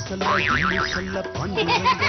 ಸಲ್ಲ ಇಲ್ಲಿ ಸಲ್ಲ ಪಾಂಡುರಂಗ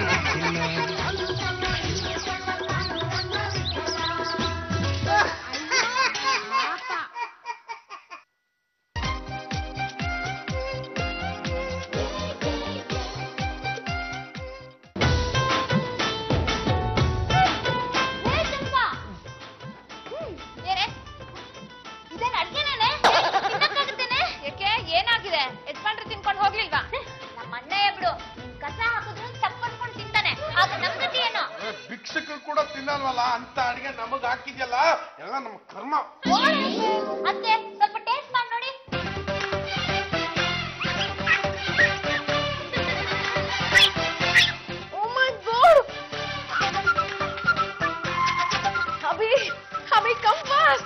ಏನೇ ಇದೇನ್ ಅಡ್ಗೆನೇನೆ ತಿನ್ನಕ್ಕಾಗುತ್ತೇನೆ ಯಾಕೆ ಏನಾಗಿದೆ ಯಜಮಾನ್ರು ತಿನ್ಕೊಂಡು ಹೋಗ್ಲಿಲ್ವಾ ನಮ್ಮ ಅಣ್ಣಯ್ಯ ಬಿಡು ನಿನ್ ಕಸ ಹಾಕಿದ್ರು ತಪ್ಪಸ್ಕೊಂಡು ತಿಂತಾನೆ ಆಗ ನಮ್ ಗತಿ ಏನು ಭಿಕ್ಷಕರು ಕೂಡ ತಿನ್ನಲ್ವಲ್ಲ ಅಂತ ಅಡಿಗೆ ನಮಗ್ ಹಾಕಿದ್ಯಲ್ಲ ಎಲ್ಲ ನಮ್ಮ ಕರ್ಮ ಅತ್ತೆ ಸ್ವಲ್ಪ ಟೇಸ್ಟ್ ಮಾಡಿ ನೋಡಿ Oh my god! Abhi, Abhi, come fast!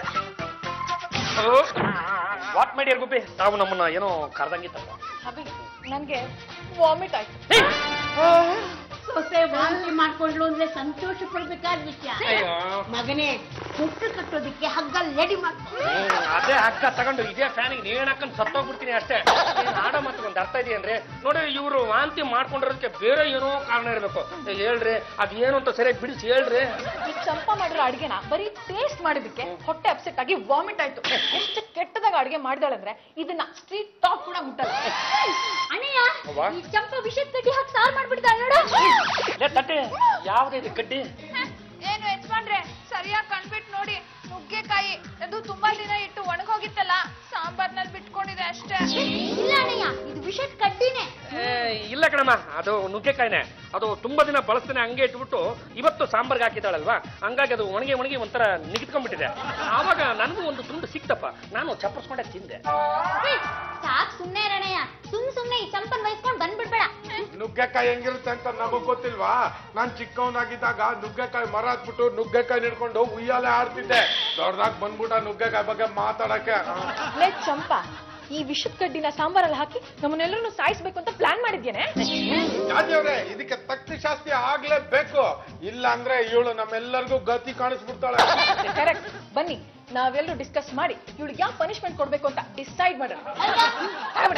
What ಮಾಡಿಯರ್ ಗುಬ್ಬಿ ತಾವು ನಮ್ಮನ್ನ ಏನೋ ಕರೆದಂಗಿತ್ತಲ್ಲ ಅಭಿ ನನ್ಗೆ ವಾಮಿಟ್ ಆಯ್ತು ಸೊಸೆ ವಾಂತಿ ಮಾಡ್ಕೊಂಡ್ಲು ಅಂದ್ರೆ ಸಂತೋಷ ಪಡ್ಬೇಕಾದ ವಿಷಯ ಅಯ್ಯೋ ಮಗನೇ ಹುಟ್ಟು ಕಟ್ಟೋದಿಕ್ಕೆ ಹಗ್ಗ ರೆಡಿ ಮಾಡ್ಕೊ ಹ್ಮ್, ಅದೇ ಹಗ್ಗ ತಗೊಂಡು ಇದೇ ಫ್ಯಾನಿಗೆ ನೇಣ್ ಹಾಕೊಂಡು ಸತ್ತೋಗ್ಬಿಡ್ತೀನಿ ಅಷ್ಟೇ ಏನ್ ಆಡೋ ಮಾತು ಒಂದು ಅರ್ಥ ಇದೆಯೇನ್ರಿ ನೋಡಿ ಇವರು ವಾಂತಿ ಮಾಡ್ಕೊಂಡಿರೋದಕ್ಕೆ ಬೇರೆ ಏನೋ ಕಾರಣ ಇರಬೇಕು ಹೇಳ್ರಿ ಅದೇನು ಅಂತ ಸರಿಯಾಗಿ ಬಿಡಿಸಿ ಹೇಳ್ರಿ ಈ ಚಂಪ ಮಾಡಿರೋ ಅಡ್ಗೆನ ಬರೀ ಟೇಸ್ಟ್ ಮಾಡಿದಕ್ಕೆ ಹೊಟ್ಟೆ ಅಪ್ಸೆಟ್ ಆಗಿ ವಾಮಿಟ್ ಆಯ್ತು ಎಷ್ಟು ಕೆಟ್ಟದಾಗ ಅಡ್ಗೆ ಮಾಡ್ದಾಳಂದ್ರೆ ಇದನ್ನ ಸ್ಟ್ರೀಟ್ ಟಾಪ್ ಕೂಡ ಮುಟ್ಟಲ್ಲ ಅಣ್ಣಯ್ಯ ಅವ್ವ? ಈ ಚಂಪ ವಿಷದ ಕಡ್ಡಿ ಹಾಕಿ ಸಾರು ಮಾಡ್ಬಿಡ್ತಾಳೆ ನೋಡು ಲೇ ತಟ್ಟೆ ಯಾವ್ದು ಇದು ಕಡ್ಡಿ ಏನು ಯಜಮಾನ್ರೆ ಸರಿಯಾಗಿ ಕಣ್ಬಿಟ್ ನೋಡಿ ನುಗ್ಗೆಕಾಯಿ ಅದು ತುಂಬಾ ದಿನ ಇಟ್ಟು ಒಣಗೋಗಿತ್ತಲ್ಲ ಸಾಂಬಾರ್ನಲ್ಲಿ ಬಿಟ್ಕೊಂಡಿದೆ ಅಷ್ಟೇ ಇಲ್ಲ ಅಣ್ಣಯ್ಯ ಇದು ವಿಷದ ಕಡ್ಡಿನೇ ಏ, ಇಲ್ಲ ಕಣಮ್ಮ ಅದು ನುಗ್ಗೆಕಾಯಿನೆ ಅದು ತುಂಬಾ ದಿನ ಬಳಸ್ತಾನೆ ಹಂಗೆ ಇಟ್ಬಿಟ್ಟು ಇವತ್ತು ಸಾಂಬಾರ್ಗೆ ಹಾಕಿದ್ದಾಳಲ್ವಾ ಹಂಗಾಗಿ ಅದು ಒಣಗಿ ಒಣಗಿ ಒಂಥರ ನಿಗಿತ್ಕೊಂಡ್ಬಿಟ್ಟಿದೆ ಆವಾಗ ನನಗೂ ಒಂದು ತುಂಡು ಸಿಕ್ತಪ್ಪ ನಾನು ಚಪ್ಪರ್ಸ್ಕೊಂಡೆ ತಿಂದೆ ಸಾಕ್ ಸುಮ್ನೆ ರಣಯ್ಯ ಸುಮ್ ಸುಮ್ನೆ ಈ ಚಂಪನ್ ವಹಿಸ್ಕೊಂಡ್ ಬಂದ್ಬಿಡ್ಬೇಡ ನುಗ್ಗೆಕಾಯಿ ಹೆಂಗಿರುತ್ತೆ ಅಂತ ನಮಗ್ ಗೊತ್ತಿಲ್ವಾ ನಾನ್ ಚಿಕ್ಕವನಾಗಿದ್ದಾಗ ನುಗ್ಗೆಕಾಯಿ ಮರ ಹತ್ಬಿಟ್ಟು ನುಗ್ಗೆಕಾಯಿ ನಿಡ್ಕೊಂಡು ಉಯ್ಯಾಲೆ ಆಡ್ತಿದ್ದೆ ದೊಡ್ಡದಾಗ ಬಂದ್ಬಿಟ್ಟ ನುಗ್ಗೆಕಾಯಿ ಬಗ್ಗೆ ಮಾತಾಡಕ್ಕೆ ಲೇ ಚಂಪ ಈ ವಿಷದ ಕಡ್ಡಿನ ಸಾಂಬಾರಲ್ಲಿ ಹಾಕಿ ನಮ್ಮನ್ನೆಲ್ಲರೂ ಸಾಯಿಸ್ಬೇಕು ಅಂತ ಪ್ಲಾನ್ ಮಾಡಿದ್ಯೇನೆ ಯಾವ್ದೇವ್ರೆ ಇದಕ್ಕೆ ತಕ್ಕ ಶಾಸ್ತಿ ಆಗ್ಲೇಬೇಕು ಇಲ್ಲ ಅಂದ್ರೆ ಇವಳು ನಮ್ಮೆಲ್ಲರಿಗೂ ಗತಿ ಕಾಣಿಸ್ಬಿಡ್ತಾಳೆ ಕರೆಕ್ಟ್ ಬನ್ನಿ ನಾವೆಲ್ಲರೂ ಡಿಸ್ಕಸ್ ಮಾಡಿ ಇವಳಿಗೆ ಯಾವ ಪನಿಷ್ಮೆಂಟ್ ಕೊಡ್ಬೇಕು ಅಂತ ಡಿಸೈಡ್ ಮಾಡೋಣ ಆಗ್ಬಿಡ.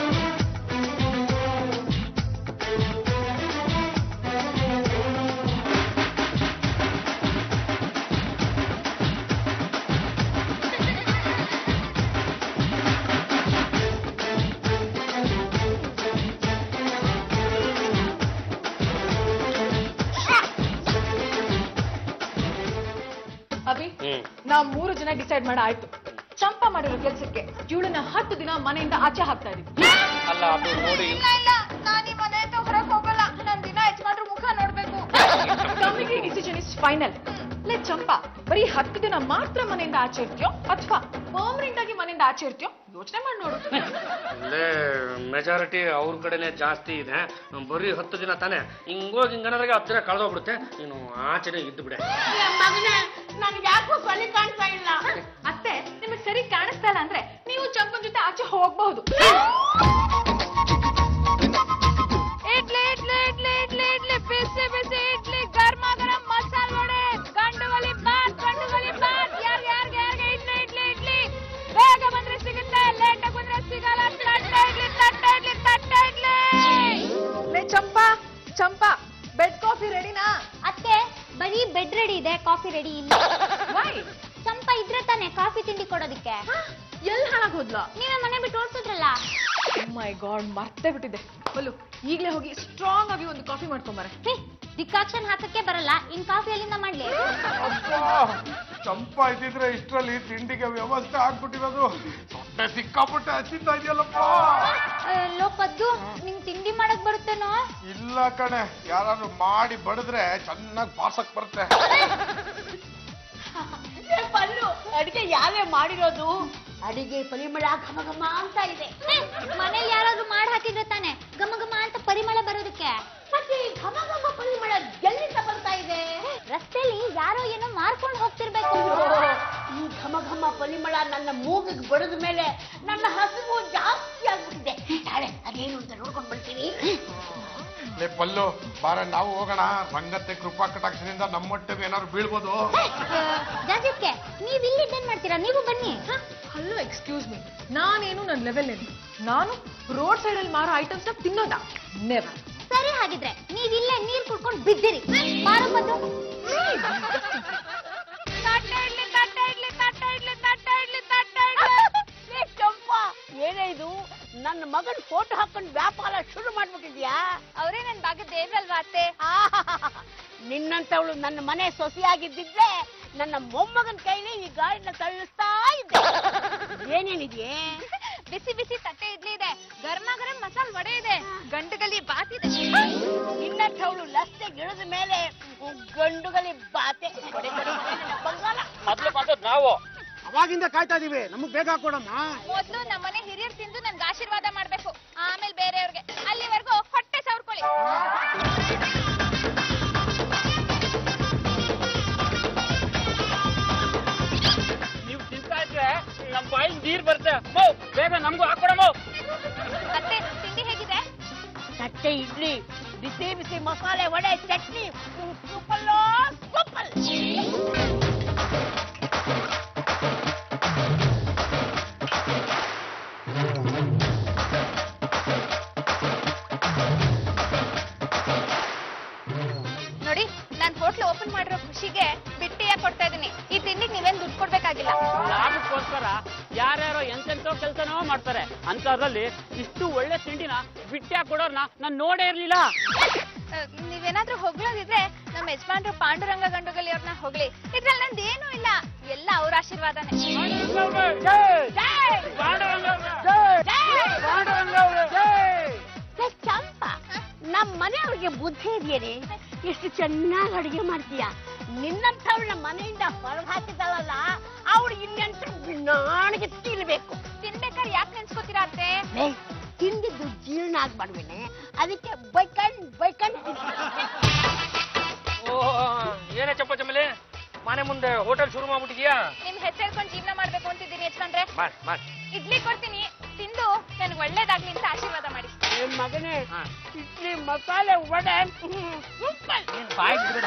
ಅಭಿ ಹ್ಮ್ ನಾವ್ ಮೂರು ಜನ ಡಿಸೈಡ್ ಮಾಡ ಆಯ್ತು ಚಂಪ ಮಾಡಿರೋ ಕೆಲ್ಸಕ್ಕೆ ಇವಳನ್ನ ಹತ್ತು ದಿನ ಮನೆಯಿಂದ ಆಚೆ ಹಾಕ್ತಾ ಇದೀವಿ ಅಲ್ಲ ಅದು ನೋಡಿ ಇಲ್ಲ ಇಲ್ಲ ನಾನು ಈ ಮನೆ ಹತ್ರ ಹೊರಗೆ ಹೋಗಲ್ಲ ನನ್ ದಿನ ಯಜಮಾನ್ರು ಮುಖ ನೋಡ್ಬೇಕು ಕಮಿಟಿ ಡಿಸಿಷನ್ ಇಸ್ ಫೈನಲ್ ಲೇ ಚಂಪಾ ಬರೀ ಹತ್ತು ದಿನ ಮಾತ್ರ ಮನೆಯಿಂದ ಆಚೆ ಇರ್ತೀಯೋ ಅಥವಾ ಪರ್ಮನೆಂಟ್ ಆಗಿ ಮನೆಯಿಂದ ಆಚೆ ಇರ್ತೀಯೋ ಯೋಚನೆ ಮಾಡಿ ನೋಡು ಅಲ್ಲೇ ಮೆಜಾರಿಟಿ ಅವ್ರ ಕಡೆನೆ ಜಾಸ್ತಿ ಇದೆ ಬರೀ ಹತ್ತು ದಿನ ತಾನೆ ಹಿಂಗೋಗಿ ಹಿಂಗನದ್ರಾಗೆ ಹತ್ತು ದಿನ ಕಳೆದೋಗ್ಬಿಡುತ್ತೆ ನೀನು ಆಚೆನೆ ಇದ್ದು ಬಿಡೆ ಮಗನೇ ನನ್ಗೆ ಯಾಕೋ ಕಲಿ ಕಾಣ್ತಾ ಇಲ್ಲ ಅತ್ತೆ ನಿಮಗೆ ಸರಿ ಕಾಣಿಸ್ತಾ ಇಲ್ಲ ಅಂದ್ರೆ ನೀವು ಚಂಪನ್ ಜೊತೆ ಆಚೆ ಹೋಗ್ಬಹುದು ಇಡ್ಲಿ ಇಡ್ಲಿ ಇಡ್ಲಿ ಇಡ್ಲಿ ಇಡ್ಲಿ ಬಿಸಿ ಬಿಸಿ ಇಡ್ಲಿ ಗರ್ಮ ಗರಂ ಮಸಾಲ ವಡೆ ಗಂಡುಗಲಿ ಬಾತ್ ಗಂಡುಗಲಿ ಬಾತ್ ಯಾರ್ ಯಾರ್ಗೆ ಯಾರ್ಗೆ ಇಡ್ಲಿ ಇಡ್ಲಿ ಇಡ್ಲಿ ಬೇಗ ಬಂದ್ರೆ ಸಿಗುತ್ತೆ ಲೇಟ್ ಆಗಿ ಬಂದ್ರೆ ಸಿಗಲ್ಲ ತಟ್ಟೆ ಇಡ್ಲಿ ತಟ್ಟೆ ಇಡ್ಲಿ ತಟ್ಟೆ ಇಡ್ಲಿ ಲೇ ಚಂಪಾ ಚಂಪಾ ಬೆಡ್ ಕಾಫಿ ರೆಡಿನಾ ಅತ್ತೆ ಬರೀ ಬೆಡ್ ರೆಡಿ ಇದೆ ಕಾಫಿ ರೆಡಿ ಇಲ್ಲ ವೈ ಚಂಪ ಇದ್ರೆ ತಾನೆ ಕಾಫಿ ತಿಂಡಿ ಕೊಡೋದಕ್ಕೆ ಎಲ್ಲಿ ಹಾಳಾಗ್ ಹೋದ್ಲಾ ನೀವೇ ಮನೆ ಬಿಟ್ಟು ಓಡಿಸಿದ್ರಲ್ಲ ಮೈ ಗಾಡ್ ಮರ್ತೇ ಬಿಟ್ಟಿದೆ ಬಲ್ಲು ಈಗಲೇ ಹೋಗಿ ಸ್ಟ್ರಾಂಗ್ ಆಗಿ ಒಂದು ಕಾಫಿ ಮಾಡ್ಕೊಂಬಾರೆ ಡಿಕಾಕ್ಷನ್ ಹಾಕಕ್ಕೆ ಬರಲ್ಲ ಇನ್ ಕಾಫಿ ಎಲ್ಲಿಂದ ಮಾಡ್ಲಿ ಅಬ್ಬಾ, ಚಂಪ ಇದ್ದಿದ್ರೆ ಇಷ್ಟ್ರಲ್ಲಿ ತಿಂಡಿಗೆ ವ್ಯವಸ್ಥೆ ಆಗ್ಬಿಟ್ಟಿರೋದು ಹೊಟ್ಟೆ ಸಿಕ್ಕಾಪಟ್ಟೆ ಹಚ್ಚಿತಾ ಇದೆಯಲ್ಲಪ್ಪ ಲೋಪದ್ದು ನಿಂಗ್ ತಿಂಡಿ ಮಾಡಕ್ ಬರುತ್ತೇನೋ ಇಲ್ಲ ಕಣೆ ಯಾರಾದ್ರೂ ಮಾಡಿ ಬಡಿದ್ರೆ ಚೆನ್ನಾಗಿ ಬಾರ್ಸಕ್ ಬರುತ್ತೆ ಏ ಪಲ್ಲು ಅಡಿಗೆ ಯಾರೇ ಮಾಡಿರೋದು ಅಡಿಗೆ ಪರಿಮಳ ಘಮ ಘಮ ಅಂತ ಇದೆ ಮನೇಲಿ ಯಾರಾದ್ರೂ ಮಾಡಿ ಹಾಕಿದ್ರೆ ತಾನೆ ಘಮ ಘಮ ಅಂತ ಪರಿಮಳ ಬರೋದಕ್ಕೆ ಮತ್ತೆ ಈ ಘಮ ಘಮ ಪರಿಮಳ ಎಲ್ಲಿಂದ ಬರ್ತಾ ಇದೆ ರಸ್ತೆಲಿ ಯಾರೋ ಏನೋ ಮಾರ್ಕೊಂಡು ಹೋಗ್ತಿರ್ಬೇಕು ಈ ಘಮ ಘಮ ಪರಿಮಳ ನನ್ನ ಮೂಗಿಗೆ ಬಡಿದ ಮೇಲೆ ನನ್ನ ಹಸಿವು ಜಾಸ್ತಿ ಆಗ್ಬಿಟ್ಟಿದೆ ತಾಳೆ ಅದ್ ಏನು ಅಂತ ನೋಡ್ಕೊಂಡು ಬರ್ತೀನಿ ಲೇ ಪಲ್ಲು ಬಾರ ನಾವು ಹೋಗೋಣ ರಂಗತ್ತೆ ಕೃಪಾ ಕಟಾಕ್ಷದಿಂದ ನಮ್ಮೊಟ್ಟಿಗೆ ಏನಾದ್ರು ಬೀಳ್ಬೋದು ಜಾಜಕ್ಕೆ ನೀವ್ ಇಲ್ಲಿ ಇದ್ದೇನ್ ಮಾಡ್ತೀರಾ ನೀವು ಬನ್ನಿ ಹಲೋ ಎಕ್ಸ್ಕ್ಯೂಸ್ ಮೀ ನಾನೇನು ನನ್ನ ಲೆವೆಲ್ ಏನು ನಾನು ರೋಡ್ ಸೈಡ್ ಅಲ್ಲಿ ಮಾರೋ ಐಟಮ್ಸ್ ನ ತಿನ್ನೋದಾ ನೆವರ್ ಸರಿ ಹಾಗಿದ್ರೆ ನೀವ್ ಇಲ್ಲೇ ನೀರ್ ಕುಡ್ಕೊಂಡು ಬಿದ್ದಿರಿ ಮಾರು ಬಂದು ತಟ್ಟೆ ಇಡ್ಲಿ ತಟ್ಟೆ ಇಡ್ಲಿ ತಟ್ಟೆ ಇಡ್ಲಿ ತಟ್ಟೆ ಇಡ್ಲಿ ತಟ್ಟೆ ಇಡ್ಲಿ ಏ ಚಂಪ ಏನೇ ಇದು ನನ್ನ ಮಗನ್ ಫೋಟೋ ಹಾಕೊಂಡು ವ್ಯಾಪಾರ ಶುರು ಮಾಡ್ಬಿಟ್ಟಿದ್ಯಾ ಅವರೇ ನನ್ ಭಾಗ್ಯ ದೇವ್ರಲ್ವಾ ಅತ್ತೆ ಆಹಾಹಾಹಾ. ನಿನ್ನಂತವಳು ನನ್ನ ಮನೆ ಸೊಸೆಯಾಗಿದ್ದಿದ್ರೆ ನನ್ನ ಮೊಮ್ಮಗನ ಕೈಲಿ ಈ ಗಾಡಿನ ತಳ್ಳಿಸ್ತಾ ಇದ್ದೆ ಏನೇನಿದೆಯೇ ಬಿಸಿ ಬಿಸಿ ತಟ್ಟೆ ಇಡ್ಲಿ ಇದೆ ಗರ್ಮ ಗರಂ ಮಸಾಲ್ ವಡೆ ಇದೆ ಗಂಟುಗಲಿ ಬಾತ್ ಇದೆ ನಿನ್ನಂಥವಳು ಲಸ್ತೆ ಗಿಡದ ಮೇಲೆ ಗಂಡುಗಲಿ ಬಾತೆ ಕೊಡೆ, ಕೊಡೆ, ಕೊಡೆ, ನನ್ನ ಬಂಗಾರ ಮೊದ್ಲು ಬಂದದ್ ನಾವು ಅವಾಗಿಂದ ಕಾಯ್ತಾ ಇದೀವಿ ನಮಗ್ ಬೇಗ ಕೊಡಮ್ಮ ಮೊದ್ಲು ನಮ್ಮನೆ ಹಿರಿಯರು ತಿಂದು ನನ್ಗೆ ಆಶೀರ್ವಾದ ಮಾಡ್ಬೇಕು ಆಮೇಲೆ ಬೇರೆಯವ್ರಿಗೆ ಅಲ್ಲಿವರೆಗೂ ಹೊಟ್ಟೆ ಸವರ್ಕೊಳ್ಳಿ ನೀವು ತಿಂತಾ ಇದ್ರೆ ನಮ್ ಬಾಯಿ ನೀರ್ ಬರುತ್ತೆ ಮೋ ಬೇಗ ನಮಗೂ ಹಾಕೊಡಮ್ಮ ಅತ್ತೆ ತಿಂಡಿ ಹೇಗಿದೆ ತಟ್ಟೆ ಇಡ್ಲಿ ಬಿಸಿ ಬಿಸಿ ಮಸಾಲೆ ವಡೆ ಚಟ್ನಿ ಸೂಪಲ್ ಸೂಪಲ್ ನೋಡಿ ನಾನ್ ಹೋಟ್ಲ್ ಓಪನ್ ಮಾಡಿರೋ ಖುಷಿಗೆ ಬಿಟ್ಟಿಯ ಕೊಡ್ತಾ ಇದೀನಿ ಈ ತಿಂಡಿಗೆ ನೀವೇನ್ ದುಡ್ಡು ಕೊಡ್ಬೇಕಾಗಿಲ್ಲ ಲಾಭಕ್ಕೋಸ್ಕರ ಯಾರ್ಯಾರೋ ಎಂತೆಂತೋ ಕೆಲಸನೋ ಮಾಡ್ತಾರೆ ಅಂತದ್ರಲ್ಲಿ ಇಷ್ಟು ಒಳ್ಳೆ ತಿಂಡಿನ ಬಿಟ್ಟ್ಯಾ ಕೊಡೋರ್ನ ನಾನ್ ನೋಡೇ ಇರ್ಲಿಲ್ಲ ಅಹ್, ನೀವೇನಾದ್ರೂ ಹೊಗಳೋದಿದ್ರೆ ನಮ್ಮ ಯಜಮಾನ್ರು ಪಾಂಡುರಂಗ ಗಂಡುಗಲಿ ಅವ್ರನ್ನ ಹೊಗಳಿ ಇದ್ರಲ್ಲಿ ನಂದು ಏನೂ ಇಲ್ಲ ಎಲ್ಲ ಅವ್ರ ಆಶೀರ್ವಾದನೇ ಏ, ಚಂಪ ನಮ್ಮ ಮನೆಯವ್ರಿಗೆ ಬುದ್ಧಿ ಇದೆಯೇನೆ ಎಷ್ಟು ಚೆನ್ನಾಗಿ ಅಡಿಗೆ ಮಾಡ್ತೀಯ ನಿನ್ನಂಥವಳ ಮನೆಯಿಂದ ಹೊರಗೆ ಹಾಕಿದಳಲ್ಲ ಅವಳು ಇನ್ನೆಂತ ಬಿಣ್ಣಾಣಿಗೆ ತಿನ್ಬೇಕು ತಿನ್ಬೇಕಾದ್ರೆ ಯಾಕೆ ನೆನ್ಸ್ಕೊತೀರಾ ಅತ್ತೆ ಲೇ, ತಿಂದಿದ್ದು ಜೀರ್ಣ ಆಗ್ಬಾರ್ವೇನೆ ಅದಕ್ಕೆ ಬೈಕಂಡ್ ಬೈಕಂಡ್ ಓ ಏನೇ ಚಪ್ಪ ಚಮ್ಮಲಿ ಮನೆ ಮುಂದೆ ಹೋಟೆಲ್ ಶುರು ಮಾಡ್ಬಿಟ್ಟಿದ್ಯಾ ನಿಮ್ ಹೆಸರ್ಕೊಂಡು ಜೀವನ ಮಾಡ್ಬೇಕು ಅಂತಿದ್ದೀನಿ ಯಜಮಾನ್ರೆ ಮಾಡ್ ಮಾಡ್ ಇಡ್ಲಿ ಕೊಡ್ತೀನಿ ತಿಂದು ನನ್ಗೆ ಒಳ್ಳೇದಾಗ್ಲಿ ಅಂತ ಆಶೀರ್ವಾದ ಮಾಡಿ ಮಗನೇ ಇಡ್ಲಿ ಮಸಾಲೆ ವಡೆ ಸೂಪರ್ ಏನ್ ಬಾಯ್ ಬಿಡ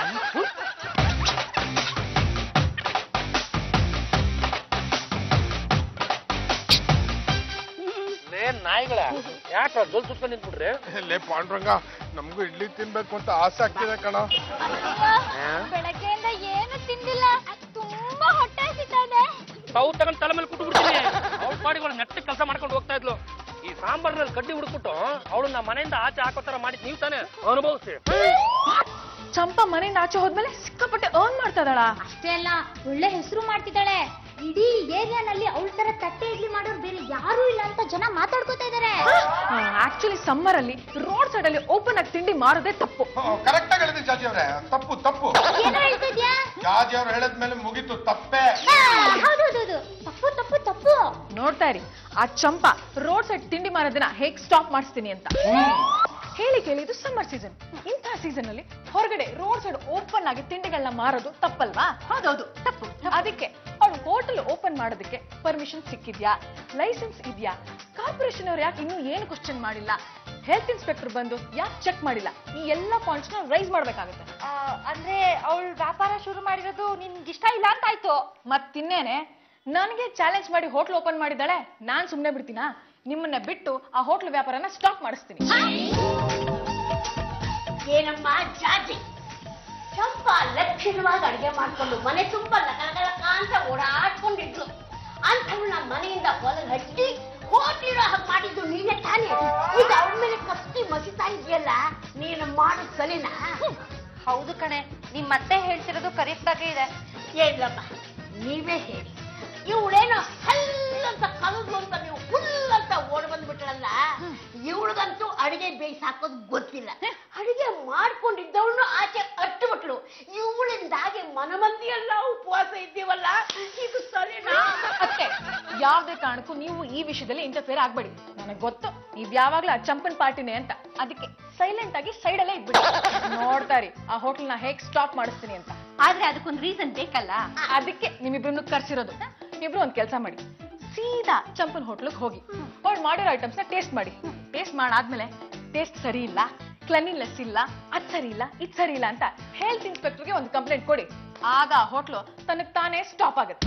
ಏನ್ ನಾಯಿಗಳ ಯಾಕ ಜೊಲ್ ಸುತ್ಕೊಂಡು ನಿಂತ್ಬಿಟ್ರಿ ಲೇ ಪಾಂಡುರಂಗ ನಮಗೂ ಇಡ್ಲಿ ತಿನ್ಬೇಕು ಅಂತ ಆಸೆ ಆಗ್ತಿದೆ ಕಣ ಬೆಳಗ್ಗೆಯಿಂದ ಏನು ತಿಂದಿಲ್ಲ ತುಂಬಾ ಹೊಟ್ಟೆ ಹಸಿತಾನೆ ತಾವು ತಗೊಂಡ್ ತಲೆ ಮೇಲೆ ಕುಟ್ಟು ಬಿಡ್ತೀನಿ ಅವ್ಳ ಪಾಡಿಗಳು ನೆಟ್ಟ ಕೆಲಸ ಮಾಡ್ಕೊಂಡು ಹೋಗ್ತಾ ಇದ್ಲು ಈ ಸಾಂಬಾರ್ನಲ್ಲಿ ಕಡ್ಡಿ ಹುಡುಕ್ಬಿಟ್ಟು ಅವಳನ್ನ ಮನೆಯಿಂದ ಆಚೆ ಹಾಕೋ ತರ ಮಾಡಿದ್ ನೀವು ತಾನೇ ಅನುಭವಿಸಿ ಚಂಪಾ ಮನೆಯಿಂದ ಆಚೆ ಹೋದ್ಮೇಲೆ ಸಿಕ್ಕಾಪಟ್ಟೆ ಅರ್ನ್ ಮಾಡ್ತಾ ಇದ್ದಾಳ ಅಷ್ಟೇ ಅಲ್ಲ ಒಳ್ಳೆ ಹೆಸರು ಮಾಡ್ತಿದ್ದಾಳೆ ಇಡೀ ಏರಿಯಾನಲ್ಲಿ ಅವಳ ತರ ತಟ್ಟೆ ಇಡ್ಲಿ ಮಾಡೋರು ಬೇರೆ ಯಾರೂ ಇಲ್ಲ ಅಂತ ಜನ ಮಾತಾಡ್ಕೋತಾ ಇದಾರೆ ಆಕ್ಚುಲಿ ಸಮ್ಮರ್ ಅಲ್ಲಿ ರೋಡ್ ಸೈಡ್ ಅಲ್ಲಿ ಓಪನ್ ಆಗಿ ತಿಂಡಿ ಮಾರೋದೇ ತಪ್ಪು ಕರೆಕ್ಟ್ ಆಗಿ ಹೇಳಿದ್ರಿ ಜಾಜಿ ಅವ್ರೆ ತಪ್ಪು ತಪ್ಪು ಏನೋ ಹೇಳ್ತಿದ್ಯಾ ಜಾಜಿ ಅವ್ರು ಹೇಳಿದ್ಮೇಲೆ ಮುಗೀತು ತಪ್ಪೇ ಹೌದೌದು ತಪ್ಪು ತಪ್ಪು ತಪ್ಪು ನೋಡ್ತಾ ಇರಿ ಆ ಚಂಪಾ ರೋಡ್ ಸೈಡ್ ತಿಂಡಿ ಮಾರೋದನ್ನ ಹೇಗ್ ಸ್ಟಾಪ್ ಮಾಡಿಸ್ತೀನಿ ಅಂತ ಹೇಳಿ ಕೇಳಿ ಇದು ಸಮ್ಮರ್ ಸೀಸನ್ ಇಂಥ ಸೀಸನ್ ಅಲ್ಲಿ ಹೊರಗಡೆ ರೋಡ್ ಸೈಡ್ ಓಪನ್ ಆಗಿ ತಿಂಡಿಗಳನ್ನ ಮಾರೋದು ತಪ್ಪಲ್ವಾ ಹೌದೌದು ತಪ್ಪು ಅದಕ್ಕೆ ಅವಳು ಹೋಟೆಲ್ ಓಪನ್ ಮಾಡೋದಕ್ಕೆ ಪರ್ಮಿಷನ್ ಸಿಕ್ಕಿದ್ಯಾ ಲೈಸೆನ್ಸ್ ಇದೆಯಾ ಕಾರ್ಪೊರೇಷನ್ ಅವ್ರು ಯಾಕೆ ಇನ್ನೂ ಏನು ಕ್ವಶನ್ ಮಾಡಿಲ್ಲ ಹೆಲ್ತ್ ಇನ್ಸ್ಪೆಕ್ಟರ್ ಬಂದು ಯಾಕೆ ಚೆಕ್ ಮಾಡಿಲ್ಲ ಈ ಎಲ್ಲ ಪಾಯಿಂಟ್ಸ್ ನ ರೈಸ್ ಮಾಡ್ಬೇಕಾಗುತ್ತೆ ಅಂದ್ರೆ ಅವಳು ವ್ಯಾಪಾರ ಶುರು ಮಾಡಿರೋದು ನಿನ್ಗೆ ಇಷ್ಟ ಇಲ್ಲ ಅಂತ ಆಯ್ತು ಮತ್ತಿನ್ನೇನೆ ನನಗೆ ಚಾಲೆಂಜ್ ಮಾಡಿ ಹೋಟ್ಲ್ ಓಪನ್ ಮಾಡಿದ್ದಾಳೆ ನಾನ್ ಸುಮ್ನೆ ಬಿಡ್ತೀನಾ ನಿಮ್ಮನ್ನ ಬಿಟ್ಟು ಆ ಹೋಟ್ಲ್ ವ್ಯಾಪಾರನ ಸ್ಟಾಪ್ ಮಾಡಿಸ್ತೀನಿ ಏನಮ್ಮ ಜಾತಿ ಚಂಪಾ ಲಕ್ಷಣವಾಗಿ ಅಡಿಗೆ ಮಾಡ್ಕೊಂಡು ಮನೆ ತುಂಬ ಲಕಲಕ ಅಂತ ಓಡಾಡ್ಕೊಂಡಿದ್ಲು ಅಂಥವಳನ್ನ ಮನೆಯಿಂದ ಹೊಲಗೆ ಹಚ್ಚಿ ಹೋಟ್ಲಿರೋ ಹಾಗೆ ಮಾಡಿದ್ದು ನೀನೇ ತಾನೇ ಈಗ ಅವಳ ಮೇಲೆ ಕತ್ತಿ ಮಸಿತಾ ಇದೆಯಲ್ಲ ನೀನು ಮಾಡು ಸಲಿನಾ ಹೌದು ಕಣೆ ನಿಮ್ ಮತ್ತೆ ಹೇಳ್ತಿರೋದು ಕರೆಕ್ಟ್ ಆಗೇ ಇದೆ ಏನಿಲ್ಲಮ್ಮ ನೀವೇ ಹೇಳಿ ಇವಳೇನೋ ಹಲ್ಲಂತ ಕಲದು ಅಂತ ನೀವು ಫುಲ್ ಅಂತ ಓಡ್ ಬಂದ್ಬಿಟ್ರಲ್ಲ ಇವಳಿಗಂತೂ ಅಡಿಗೆ ಬೇಯಿಸಿ ಹಾಕೋದು ಗೊತ್ತಿಲ್ಲ ಅಡಿಗೆ ಮಾಡ್ಕೊಂಡಿದ್ದವಳನ್ನು ಆಚೆ ಅಟ್ಟುಬಿಟ್ಲು ಇವಳಿಂದಾಗಿ ಮನಮಂದಿ ಎಲ್ಲ ಉಪವಾಸ ಇದ್ದೀವಲ್ಲ ಇದು ಸರಿನಾ ಅತ್ತೆ ಯಾವ್ದೇ ಕಾರಣಕ್ಕೂ ನೀವು ಈ ವಿಷಯದಲ್ಲಿ ಇಂಟರ್ಫಿಯರ್ ಆಗ್ಬೇಡಿ ನನಗೆ ಗೊತ್ತು ನೀವ್ ಯಾವಾಗ್ಲೂ ಆ ಚಂಪನ್ ಪಾರ್ಟಿನೇ ಅಂತ ಅದಕ್ಕೆ ಸೈಲೆಂಟ್ ಆಗಿ ಸೈಡ್ ಅಲ್ಲೇ ಇದ್ಬಿಡಿ ನೋಡ್ತಾರಿ ಆ ಹೋಟೆಲ್ನ ಹೇಗ್ ಸ್ಟಾಪ್ ಮಾಡಿಸ್ತೀನಿ ಅಂತ ಆದ್ರೆ ಅದಕ್ಕೊಂದು ರೀಸನ್ ಬೇಕಲ್ಲ ಅದಕ್ಕೆ ನಿಮ್ಮಿಬ್ರನ್ನು ಕರ್ಸಿರೋದು ಇಬ್ರು ಒಂದ್ ಕೆಲಸ ಮಾಡಿ ಸೀದಾ ಚಂಪನ್ ಹೋಟ್ಲಿಗೆ ಹೋಗಿ ಅವ್ಳು ಮಾಡಿರೋ ಐಟಮ್ಸ್ ನ ಟೇಸ್ಟ್ ಮಾಡಿ ಟೇಸ್ಟ್ ಮಾಡಾದ್ಮೇಲೆ ಟೇಸ್ಟ್ ಸರಿ ಇಲ್ಲ ಕ್ಲನ್ನಿನೆಸ್ ಇಲ್ಲ ಅದ್ ಸರಿ ಇಲ್ಲ ಇದ್ ಸರಿ ಇಲ್ಲ ಅಂತ ಹೆಲ್ತ್ ಇನ್ಸ್ಪೆಕ್ಟರ್ಗೆ ಒಂದು ಕಂಪ್ಲೇಂಟ್ ಕೊಡಿ ಆಗ ಹೋಟ್ಲು ತನಗ್ ತಾನೇ ಸ್ಟಾಪ್ ಆಗುತ್ತೆ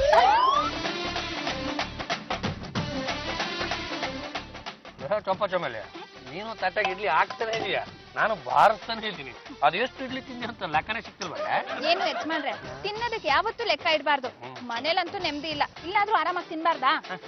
ಚೊಪ್ಪ ಚೊಮೇಲೆ ನೀನು ತಟ್ಟಾಗಿ ಇಡ್ಲಿ ಹಾಕ್ತಾನೆ ಇದೀಯ ನಾನು ಬಾರಿಸ್ತಾನೆ ಇದ್ದೀನಿ ಅದೆಷ್ಟು ಇಡ್ಲಿ ತಿಂದಿ ಅಂತ ಲೆಕ್ಕನೇ ಸಿಕ್ತಿಲ್ವಲ್ಲ ಏನು ಯಜಮಾನ್ರೆ ತಿನ್ನೋದಕ್ಕೆ ಯಾವತ್ತೂ ಲೆಕ್ಕ ಇಡಬಾರ್ದು ಮನೇಲಂತೂ ನೆಮ್ಮದಿ ಇಲ್ಲ ಇಲ್ಲಾದ್ರೂ ಆರಾಮಾಗಿ ತಿನ್ಬಾರ್ದಾ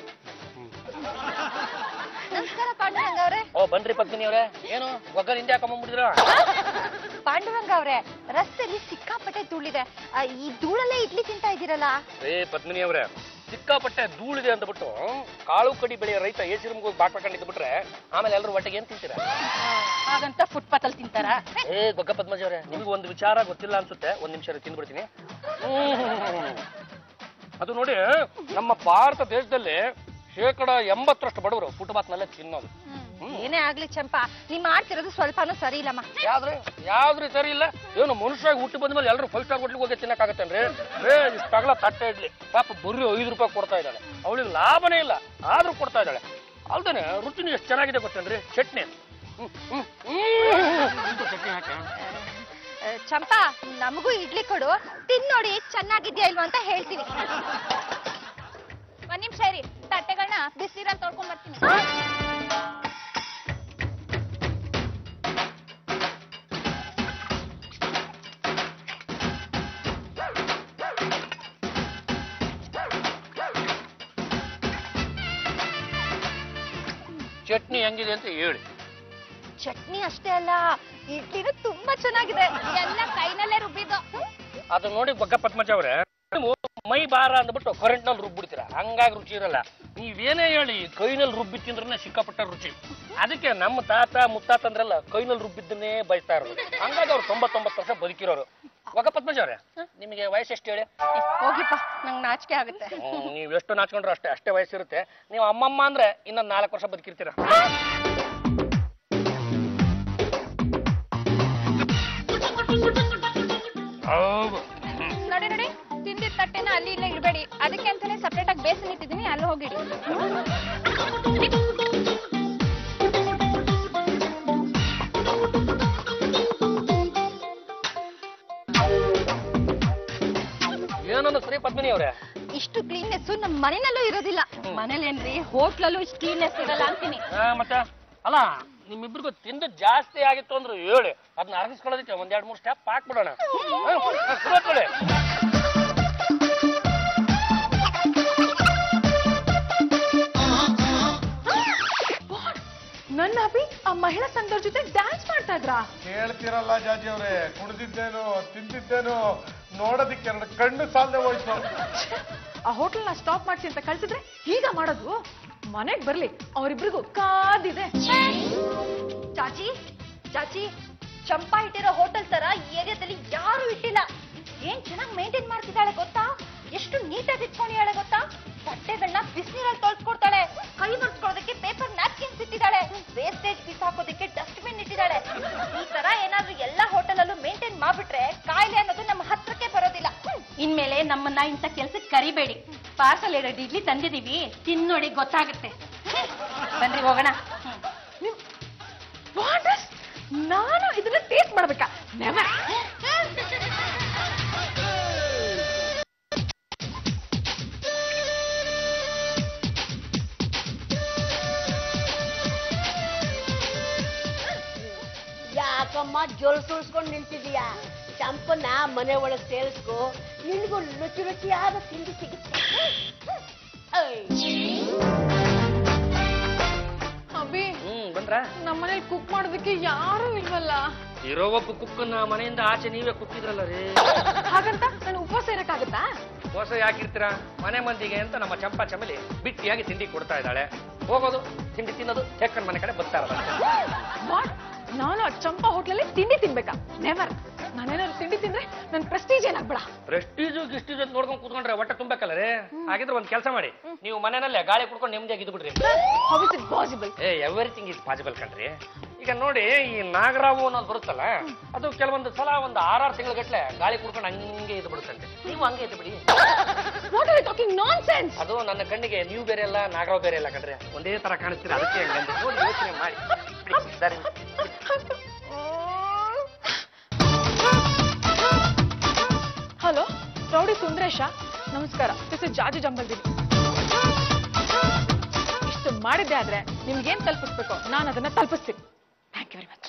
ನಮಸ್ಕಾರ ಪಾಂಡುರಂಗ ಅವ್ರೆ ಓ ಬನ್ರಿ ಪತ್ನಿ ಅವ್ರೆ ಏನು ಒಗ್ಗರ್ ಹಿಂದೆ ಹಾಕೊಂಡ್ಬಿಟ್ಟಿದ್ರ ಪಾಂಡುರಂಗ ಅವ್ರೆ ರಸ್ತೆಯಲ್ಲಿ ಸಿಕ್ಕಾಪಟ್ಟೆ ಧೂಳಿದೆ ಆ, ಈ ಧೂಳಲ್ಲೇ ಇಡ್ಲಿ ತಿಂತಾ ಇದ್ದೀರಲ್ಲ ಏ ಪದ್ಮಿನಿ ಅವ್ರೆ ಸಿಕ್ಕಾಪಟ್ಟೆ ಧೂಳಿದೆ ಅಂದ್ಬಿಟ್ಟು ಕಾಳು ಕಡಿ ಬೆಳೆಯ ರೈತ ಎ ಸಿ ಹೋಗಿ ಬಾಟ್ ಮಾಡ್ಕೊಂಡು ಬಿಟ್ರೆ ಆಮೇಲೆ ಎಲ್ಲರೂ ಒಟ್ಟಿಗೆ ಏನ್ ತಿಂತೀರಾ ಹಾಗಂತ ಫುಟ್ಪಾತ್ ಅಲ್ಲಿ ತಿಂತಾರ ಏ ಗೊಗ್ಗ ಪದ್ಮಜ ಅವ್ರೆ ನಿಮ್ಗೆ ಒಂದು ವಿಚಾರ ಗೊತ್ತಿಲ್ಲ ಅನ್ಸುತ್ತೆ ಒಂದ್ ನಿಮಿಷ ತಿಂದ್ಬಿಡ್ತೀನಿ ಹ್ಮ್. ಅದು ನೋಡಿ ನಮ್ಮ ಭಾರತ ದೇಶದಲ್ಲಿ ಶೇಕಡ ಎಂಬತ್ತರಷ್ಟು ಬಡವರು ಫುಟ್ಪಾತ್ನಲ್ಲೇ ತಿನ್ನೋದು ಏನೇ ಆಗ್ಲಿ ಚಂಪಾ ನೀ ಮಾಡ್ತಿರೋದು ಸ್ವಲ್ಪನೂ ಸರಿ ಇಲ್ಲಮ್ಮ ಯಾವ್ದ್ರಿ ಯಾವ್ದ್ರಿ ಸರಿ ಇಲ್ಲ ಏನು ಮನುಷ್ಯಾಗಿ ಹುಟ್ಟಿ ಬಂದ್ಮೇಲೆ ಎಲ್ಲರೂ ಫೈವ್ ಸ್ಟಾರ್ ಹೋಟ್ಲಿಗೆ ಹೋಗಿ ತಿನ್ನಕ್ಕಾಗತ್ತೇನ್ರಿ ಏ ಇಷ್ಟಾಗಲ ತಟ್ಟೆ ಇಡ್ಲಿ ಪಾಪ ಬರೀ ಐದು ರೂಪಾಯಿ ಕೊಡ್ತಾ ಇದ್ದಾಳೆ ಅವಳಿಗೆ ಲಾಭನೇ ಇಲ್ಲ ಆದ್ರೂ ಕೊಡ್ತಾ ಇದ್ದಾಳೆ ಅಲ್ದೇನೆ ರುಚಿನೂ ಎಷ್ಟು ಚೆನ್ನಾಗಿದೆ ಗೊತ್ತೇನ್ರಿ ಚಟ್ನಿ ಹ್ಮ್, ಹ್ಮ್, ಹ್ಮ್. ಇದು ಚಟ್ನಿ ಹಾಕ ಆ, ಚಂಪಾ ನಮಗೂ ಇಡ್ಲಿ ಕೊಡು ತಿನ್ ನೋಡಿ ಚೆನ್ನಾಗಿದ್ಯಾ ಇಲ್ವಾ ಅಂತ ಹೇಳ್ತೀನಿ ಒಂದ್ ನಿಮಿಷ ಇರಿ ತಟ್ಟೆಗಳನ್ನ ಬಿಸಿನೀರಲ್ಲಿ ತೊಳ್ಕೊಂಡ್ ಬರ್ತೀನಿ ಚಟ್ನಿ ಹೆಂಗಿದೆ ಅಂತ ಹೇಳಿ ಚಟ್ನಿ ಅಷ್ಟೇ ಅಲ್ಲ ಇಡ್ಲಿನೂ ತುಂಬಾ ಚೆನ್ನಾಗಿದೆ ಎಲ್ಲ ಕೈನಲ್ಲೇ ರುಬ್ಬಿದ್ದು ಅದು ನೋಡಿ ಬಗ್ಗ ಪದ್ಮಜ ಅವ್ರೆ ನೀವು ಮೈ ಬಾರ ಅಂದ್ಬಿಟ್ಟು ಕರೆಂಟ್ ನಲ್ಲಿ ರುಬ್ಬಿಡ್ತೀರಾ ಹಂಗಾಗಿ ರುಚಿ ಇರಲ್ಲ ನೀವೇನೇ ಹೇಳಿ ಕೈನಲ್ಲಿ ರುಬ್ಬಿ ತಿಂದ್ರೆ ಸಿಕ್ಕಾಪಟ್ಟ ರುಚಿ ಅದಕ್ಕೆ ನಮ್ಮ ತಾತ ಮುತ್ತಾತ ಅಂದ್ರಲ್ಲ ಕೈನಲ್ಲಿ ರುಬ್ಬಿದ್ದನ್ನೇ ಬಯಸ್ತಾ ಇರೋದು ಹಂಗಾಗಿ ಅವ್ರು ತೊಂಬತ್ತೊಂಬತ್ತು ವರ್ಷ ಬದುಕಿರೋರು ಒಗ ಪದ್ಮಜ ಅವ್ರೆ ನಿಮಗೆ ವಯಸ್ಸು ಎಷ್ಟು ಹೇಳಿ ಹೋಗಿಪ್ಪ ನಂಗೆ ನಾಚಿಕೆ ಆಗುತ್ತೆ ಹ್ಮ್, ನೀವು ಎಷ್ಟು ನಾಚ್ಕೊಂಡ್ರು ಅಷ್ಟೇ ಅಷ್ಟೇ ವಯಸ್ಸಿರುತ್ತೆ ನೀವು ಅಮ್ಮಮ್ಮ ಅಂದ್ರೆ ಇನ್ನೊಂದು ನಾಲ್ಕು ವರ್ಷ ಬದುಕಿರ್ತೀರ ಹೌದು ನೋಡಿ ನೋಡಿ ತಿಂದಿದ್ದ ತಟ್ಟೆನ ಅಲ್ಲಿ ಇಲ್ಲ ಇಡಬೇಡಿ ಅದಕ್ಕೆ ಅಂತಾನೆ ಸಪ್ರೇಟ್ ಆಗಿ ಬೇಸನ್ ಇಟ್ಟಿದ್ದೀನಿ ಅಲ್ಲಿ ಹೋಗಿಡಿ ಏನನ್ನು ಸರಿ ಪದ್ಮಿನಿ ಅವ್ರೆ ಇಷ್ಟು ಕ್ಲೀನ್ನೆಸ್ ನಮ್ಮ ಮನೆಯಲ್ಲೂ ಇರೋದಿಲ್ಲ ಮನೇಲೇನ್ರಿ ಹೋಟ್ಲಲ್ಲೂ ಇಷ್ಟು ಕ್ಲೀನ್ನೆಸ್ ಇರಲ್ಲ ಅಂತೀನಿ ಆ, ಮತ್ತೆ ಅಲ್ಲ ನಿಮ್ಮಿಬ್ರಿಗೂ ತಿಂದು ಜಾಸ್ತಿ ಆಗಿತ್ತು ಅಂದ್ರೆ ಹೇಳಿ ಅದನ್ನ ಅರಗಿಸ್ಕೊಳ್ಳೋದಕ್ಕೆ ಒಂದ್ ಎರಡ್ ಮೂರು ಸ್ಟೆಪ್ ಹಾಕ್ಬಿಡೋಣ ಹಾ, ಶುರು ಮಾಡ್ಕೊಳ್ಳಿ. ನನ್ನ ಅಭಿ ಆ ಮಹಿಳಾ ಸಂಘದ ಜೊತೆ ಡ್ಯಾನ್ಸ್ ಮಾಡ್ತಾ ಇದ್ರಾ ಕೇಳ್ತಿರಲ್ಲ ಜಾಜಿ ಅವ್ರೆ ಕುಡ್ದಿದ್ದೇನು ತಿಂದಿದ್ದೇನು ನೋಡೋದಿಕ್ಕೆ ಎರಡು ಕಣ್ಣು ಸಾಲದೆ ಹೋಯ್ತು ಆ ಹೋಟೆಲ್ನ ಸ್ಟಾಪ್ ಮಾಡಿಸಿ ಅಂತ ಕಳ್ಸಿದ್ರೆ ಈಗ ಮಾಡೋದು ಮನೆಗ್ ಬರ್ಲಿ ಅವರಿಬ್ರಿಗೂ ಕಾದಿದೆ ಚಾಚಿ ಚಾಚಿ ಚಂಪಾ ಇಟ್ಟಿರೋ ಹೋಟೆಲ್ ತರ ಈ ಏರಿಯಾದಲ್ಲಿ ಯಾರು ಇಟ್ಟಿಲ್ಲ ಏನ್ ಚೆನ್ನಾಗಿ ಮೇಂಟೈನ್ ಮಾಡ್ತಿದ್ದಾಳೆ ಗೊತ್ತಾ ಎಷ್ಟು ನೀಟಾಗಿ ಇಟ್ಕೊಂಡಿದ್ದಾಳೆ ಗೊತ್ತಾ ಬಟ್ಟೆಗಳನ್ನ ಬಿಸಿನೀರಲ್ಲಿ ತೊಳ್ಸ್ಕೊಡ್ತಾಳೆ ಕೈ ಮುಡ್ಸ್ಕೊಳ್ಳೋದಕ್ಕೆ ಪೇಪರ್ ನ್ಯಾಪ್ಕಿನ್ಸ್ ಇಟ್ಟಿದ್ದಾಳೆ ವೇಸ್ಟೇಜ್ ಪೀಸ್ ಹಾಕೋದಕ್ಕೆ ಡಸ್ಟ್ಬಿನ್ ಇಟ್ಟಿದ್ದಾಳೆ ಈ ತರ ಏನಾದ್ರೂ ಎಲ್ಲಾ ಹೋಟೆಲಲ್ಲೂ ಮೇಂಟೈನ್ ಮಾಡ್ಬಿಟ್ರೆ ಕಾಯಿಲೆ ಅನ್ನೋದು ನಮ್ಮ ಹತ್ರಕ್ಕೆ ಬರೋದಿಲ್ಲ ಇನ್ಮೇಲೆ ನಮ್ಮನ್ನ ಇಂಥ ಕೆಲ್ಸಕ್ಕೆ ಕರಿಬೇಡಿ ಪಾರ್ಸಲ್ ಎರಡು ಇಡ್ಲಿ ತಂದಿದೀವಿ ತಿನ್ನೋಡಿ ಗೊತ್ತಾಗುತ್ತೆ ಬನ್ರಿ ಹೋಗೋಣ What is- ನಾನು ಇದನ್ನ ಟೇಸ್ಟ್ ಮಾಡ್ಬೇಕಾ ನೆವರ್ ಯಾಕಮ್ಮ ಜೋಲ್ ಸುಳ್ಸ್ಕೊಂಡು ನಿಂತಿದೀಯಾ ಚಂಪನ್ನ ಮನೆ ಒಳಗೆ ಸೇರಿಸ್ಕೊ ನಿನ್ಗೂ ರುಚಿ ರುಚಿಯಾದ ತಿಂಡಿ ಸಿಗುತ್ತೆ ಅಭಿ ಹ್ಮ್ ಬಂದ್ರ ನಮ್ಮನೇಲಿ ಕುಕ್ ಮಾಡೋದಕ್ಕೆ ಯಾರು ಇಲ್ವಲ್ಲ ಇರೋ ಒಬ್ಬ ಕುಕ್ಕನ್ನ ಮನೆಯಿಂದ ಆಚೆ ನೀವೇ ಕುಕ್ಕಿದ್ರಲ್ಲ ರೀ ಹಾಗಂತ ನಾನು ಉಪವಾಸ ಇರಕ್ಕಾಗತ್ತಾ ಮೋಸ ಯಾಕಿರ್ತೀರಾ ಮನೆ ಮಂದಿಗೆ ಅಂತ ನಮ್ಮ ಚಂಪಾ ಚಮಲಿ ಬಿಟ್ಟಿಯಾಗಿ ತಿಂಡಿ ಕೊಡ್ತಾ ಇದ್ದಾಳೆ ಹೋಗೋದು ತಿಂಡಿ ತಿನ್ನೋದು ಚೆಕ್ಕನ್ ಮನೆ ಕಡೆ ಬರ್ತಾ ಇರೋದು ವಾಟ್ ನಾನು ಆ ಚಂಪಾ ಹೋಟ್ಲಲ್ಲಿ ತಿಂಡಿ ತಿನ್ಬೇಕಾ ನೆವರ್ ನಾನೇನಾದ್ರು ತಿಂಡಿ ತಿಂದ್ರೆ ನನ್ ಪ್ರೆಸ್ಟೀಜ್ ಏನಾಗ್ಬೇಡ ಪ್ರೆಸ್ಟೀಜು ಗಿಸ್ಟೀಜ್ ಅಂತ ನೋಡ್ಕೊಂಡು ಕೂತ್ಕೊಂಡ್ರೆ ಹೊಟ್ಟೆ ತುಂಬಬೇಕಲ್ಲ ರೀ ಹಾಗಿದ್ರೆ ಒಂದ್ ಕೆಲಸ ಮಾಡಿ ನೀವು ಮನೆಯಲ್ಲೇ ಗಾಳಿ ಕುಡ್ಕೊಂಡು ನೆಮ್ಮದಿಯಾಗಿ ಇದ್ದು ಬಿಡ್ರಿ ಹೌ ಇಸ್ ಇಟ್ ಪಾಸಿಬಲ್ ಏ ಎವ್ರಿಥಿಂಗ್ ಇಸ್ ಪಾಸಿಬಲ್ ಕಣ್ರಿ ಈಗ ನೋಡಿ ಈ ನಾಗರಾವು ಅನ್ನೋದು ಬರುತ್ತಲ್ಲ ಅದು ಕೆಲವೊಂದು ಸಲ ಒಂದು ಆರಾರು ತಿಂಗಳ ಗಟ್ಲೆ ಗಾಳಿ ಕುಡ್ಕೊಂಡು ಹಂಗೆ ಇದ್ದು ಬಿಡುತ್ತಂತೆ ನೀವು ಹಂಗೆ ಇದ್ದು ಬಿಡಿ what are talking nonsense ಅದು ನನ್ನ ಕಣ್ಣಿಗೆ ನೀವು ಬೇರೆ ಅಲ್ಲ ನಾಗರಾವ್ ಬೇರೆ ಅಲ್ಲ ಕಣ್ರೆ ಒಂದೇ ತರ ಕಾಣಿಸ್ತೀರ ಅದಕ್ಕೆ ಹಂಗಂದೆ ನೋಡಿ ಯೋಚನೆ ಮಾಡಿ ಬಿಡಿ, ದಾರಿ ಬಿಡಿ. ಹಲೋ ರೌಡಿ ಸುಂದ್ರೇಶ ನಮಸ್ಕಾರ ದಿಸ್ ಇಸ್ ಜಾಜಿ ಜಂಬಲ್ದಿನಿ ಇಷ್ಟು ಮಾಡಿದ್ದೆ ಆದ್ರೆ ನಿಮ್ಗೇನ್ ತಲುಪಿಸ್ಬೇಕು ನಾನು ಅದನ್ನ ತಲುಪಿಸ್ತೀನಿ ಥ್ಯಾಂಕ್ ಯು ವೆರಿ ಮಚ್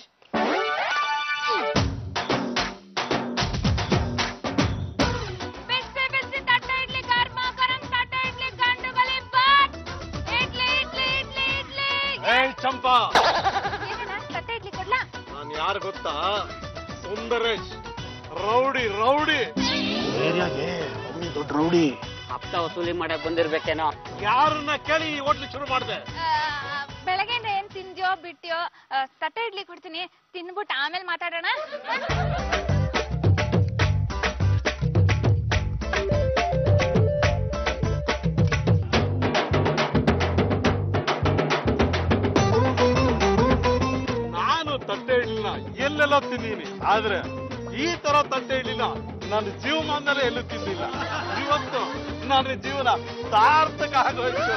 ಬಿಸಿ ಬಿಸಿ ತಟ್ಟೆ ಇಡ್ಲಿ ಗರ್ಮ ಗರಂ ತಟ್ಟೆ ಇಡ್ಲಿ ಗಂಡುಗಲಿ ಬಾತ್ ಇಡ್ಲಿ ಇಡ್ಲಿ ಇಡ್ಲಿ ಇಡ್ಲಿ ಏಯ್ ಚಂಪಾ ಏನಣ್ಣ ತಟ್ಟೆ ಇಡ್ಲಿ ಕೊಡ್ಲಾ ನಾನು ಯಾರು ಗೊತ್ತಾ ಸುಂದರೇಶ್ ರೌಡಿ ರೌಡಿ ಏರಿಯಾಗೆ ಅವನಿ ದೊಡ್ಡ ರೌಡಿ ಹಪ್ತ ವಸೂಲಿ ಮಾಡಕ್ ಬಂದಿರ್ಬೇಕೇನೋ ಯಾರನ್ನ ಕೇಳಿ ಈ ಹೋಟ್ಲು ಶುರು ಮಾಡಿದೆ ಬೆಳಗ್ಗೆಯಿಂದ ಏನ್ ತಿಂದ್ಯೋ ಬಿಟ್ಟ್ಯೋ ಆ, ತಟ್ಟೆ ಇಡ್ಲಿ ಕೊಡ್ತೀನಿ ತಿನ್ಬಿಟ್ಟು ಆಮೇಲೆ ಮಾತಾಡೋಣ ನಾನು ತಟ್ಟೆ ಇಡ್ಲಿನ ಎಲ್ಲೆಲ್ಲ ತಿಂದೀನಿ ಆದ್ರೆ ಈ ತರ ತಟ್ಟೆ ಇಡ್ಲಿನ ನನ್ನ ಜೀವಮಾನದಲ್ಲೇ ಎಲ್ಲೂ ತಿಂದಿಲ್ಲ ಇವತ್ತು ನನ್ನ ಜೀವನ ಸಾರ್ಥಕ ಆಗೋಯ್ತು